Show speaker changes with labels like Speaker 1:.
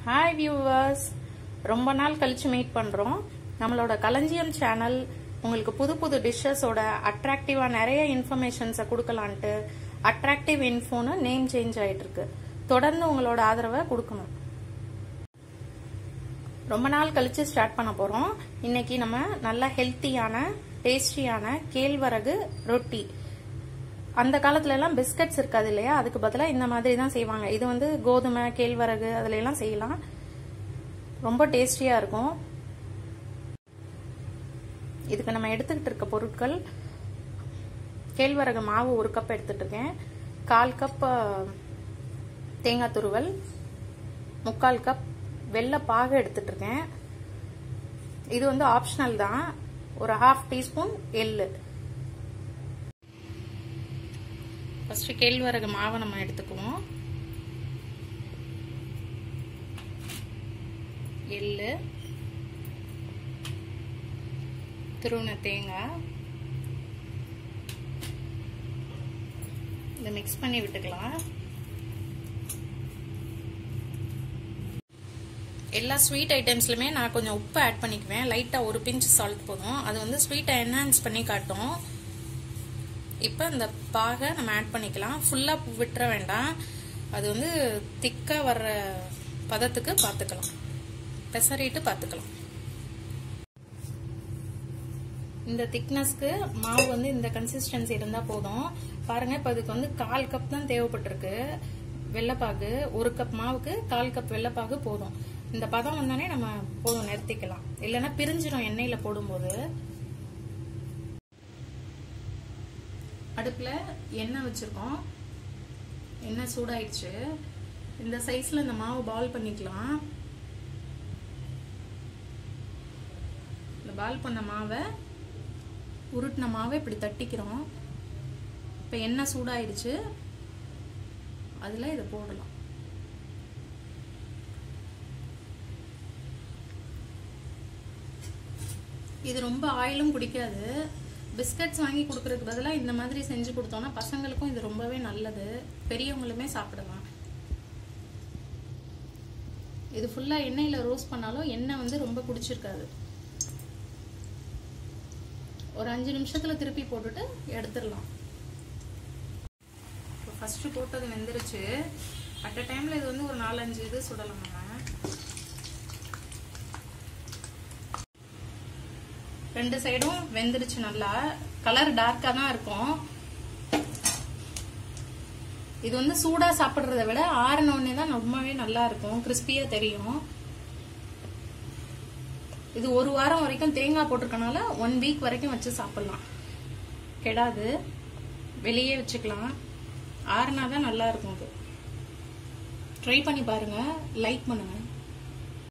Speaker 1: hi viewers ரொம்ப நாள் கழிச்சு மீட் பண்றோம் நம்மளோட களஞ்சியம் சேனல் உங்களுக்கு புது புது டிஷ்ஷஸோட அட்ராக்டிவா நிறைய இன்ஃபர்மேஷன்ஸை கொடுக்கலான்ட்டு அட்ராக்டிவ் இன்ஃபோன்னு நேம் சேஞ்ச் ஆயிட்டு இருக்கு தொடர்ந்து உங்களோட ஆதரவை கொடுக்கணும் ரொம்ப நாள் கழிச்சு ஸ்டார்ட் பண்ண போறோம் இன்னைக்கு நம்ம நல்ல ஹெல்த்தியான டேஸ்டியான கேழ்வரகு ரொட்டி அந்த காலத்துல எல்லாம் பிஸ்கட்ஸ் இருக்காது இல்லையா அதுக்கு பதிலாக இந்த மாதிரி தான் செய்வாங்க இது வந்து கோதுமை கேழ்வரகு அதுல எல்லாம் செய்யலாம் ரொம்ப டேஸ்டியா இருக்கும் இதுக்கு நம்ம எடுத்துக்கிட்டு இருக்க பொருட்கள் கேழ்வரகு மாவு ஒரு கப் எடுத்துட்டு இருக்கேன் கால் கப் தேங்காய் துருவல் முக்கால் கப் வெள்ளை பாகு எடுத்துட்டு இருக்கேன் இது வந்து ஆப்ஷனல் தான் ஒரு ஹாஃப் டீஸ்பூன் எள்ளு ஃபர்ஸ்ட் கேழ்வரகு மாவை நம்ம எடுத்துக்குவோம் எள்ளு திருவண்ண தேங்காய் இதை மிக்ஸ் பண்ணி விட்டுக்கலாம் எல்லா ஸ்வீட் ஐட்டம்ஸ்லுமே நான் கொஞ்சம் உப்பு ஆட் பண்ணிக்குவேன் லைட்டாக ஒரு பிஞ்ச் சால்ட் போதும் அது வந்து ஸ்வீட்டை என்ஹான்ஸ் பண்ணி காட்டும் இப்போ இந்த பாகை நம்ம ஆட் பண்ணிக்கலாம் ஃபுல்லாக விட்டுற வேண்டாம் அது வந்து திக்காக வர்ற பதத்துக்கு பார்த்துக்கலாம் பெசரிட்டு பார்த்துக்கலாம் இந்த திக்னஸ்க்கு மாவு வந்து இந்த கன்சிஸ்டன்சி இருந்தால் போதும் பாருங்க இப்போ அதுக்கு வந்து கால் கப் தான் தேவைப்பட்டிருக்கு வெள்ளைப்பாகு ஒரு கப் மாவுக்கு கால் கப் வெள்ளைப்பாகு போதும் இந்த பதம் வந்தானே நம்ம போதும் நிறுத்திக்கலாம் இல்லைன்னா பிரிஞ்சிடும் எண்ணெயில் போடும்போது அடுப்பில் எண்ணெய் வச்சுருக்கோம் எண்ணெய் சூடாயிடுச்சு இந்த சைஸில் இந்த மாவு பால் பண்ணிக்கலாம் இந்த பால் பண்ண மாவை உருட்டின மாவை இப்படி தட்டிக்கிறோம் இப்போ எண்ணெய் சூடாயிடுச்சு அதில் இதை போடலாம் இது ரொம்ப ஆயிலும் பிடிக்காது பிஸ்கட்ஸ் வாங்கி கொடுக்கறதுக்கு பதிலாக இந்த மாதிரி செஞ்சு கொடுத்தோம்னா பசங்களுக்கும் இது ரொம்பவே நல்லது பெரியவங்களுமே சாப்பிடலாம் இது ஃபுல்லாக எண்ணெயில் ரோஸ்ட் பண்ணாலும் எண்ணெய் வந்து ரொம்ப குடிச்சிருக்காது ஒரு அஞ்சு நிமிஷத்தில் திருப்பி போட்டுட்டு எடுத்துடலாம் இப்போ ஃபஸ்ட்டு போட்டது வெந்துருச்சு அட் அ டைமில் இது வந்து ஒரு நாலஞ்சு இது சுடலாம் நம்ம ரெண்டு சைடும் வெந்துருச்சு நல்லா கலர் டார்க்காக தான் இருக்கும் இது வந்து சூடா சாப்பிட்றத விட ஆறின உடனே தான் ரொம்பவே நல்லா இருக்கும் கிறிஸ்பியா தெரியும் இது ஒரு வாரம் வரைக்கும் தேங்காய் போட்டிருக்கனால ஒன் வீக் வரைக்கும் வச்சு சாப்பிடலாம் கெடாது வெளியே வச்சுக்கலாம் ஆறுனா தான் நல்லா இருக்கும் அது ட்ரை பண்ணி பாருங்க லைக் பண்ணுங்க